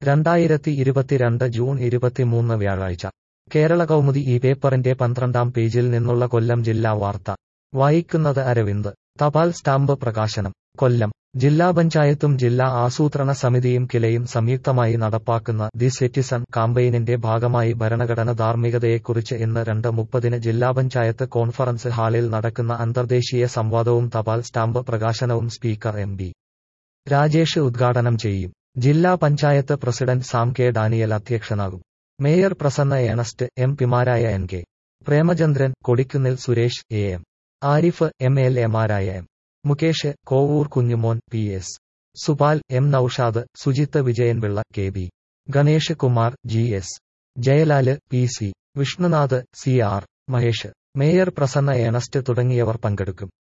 രണ്ടായിരത്തി ഇരുപത്തിരണ്ട് ജൂൺ ഇരുപത്തിമൂന്ന് വ്യാഴാഴ്ച കേരള കൗമുദി ഈ പേപ്പറിന്റെ പന്ത്രണ്ടാം പേജിൽ നിന്നുള്ള കൊല്ലം ജില്ലാ വാർത്ത വായിക്കുന്നത് അരവിന്ദ് തപാൽ സ്റ്റാമ്പ് പ്രകാശനം കൊല്ലം ജില്ലാ പഞ്ചായത്തും ജില്ലാ ആസൂത്രണ സമിതിയും കിലയും സംയുക്തമായി നടപ്പാക്കുന്ന ദി സിറ്റിസൺ കാമ്പയിനിന്റെ ഭാഗമായി ഭരണഘടന ധാർമ്മികതയെക്കുറിച്ച് ഇന്ന് രണ്ട് മുപ്പതിന് ജില്ലാ പഞ്ചായത്ത് കോൺഫറൻസ് ഹാളിൽ നടക്കുന്ന അന്തർദേശീയ സംവാദവും തപാൽ സ്റ്റാമ്പ് പ്രകാശനവും സ്പീക്കർ എം ബി രാജേഷ് ഉദ്ഘാടനം ചെയ്യും ജില്ലാ panchayat president Sam K Daniel അധ്യക്ഷനാകും മേയർ പ്രസന്ന ഏണസ്റ്റ് എം പിമാരായ N K Premachandran Kodikunnil Suresh A M Arif M L എമാരായ M Mukesh Kovoor Kunjumon P S Supal M Noushad Sujith Vijayanpillai K B Ganesh Kumar G S Jayalal P C Vishnunath C R Mahesh mayor Prasanna Ernest തുടങ്ങിയവർ പങ്കെടുക്കും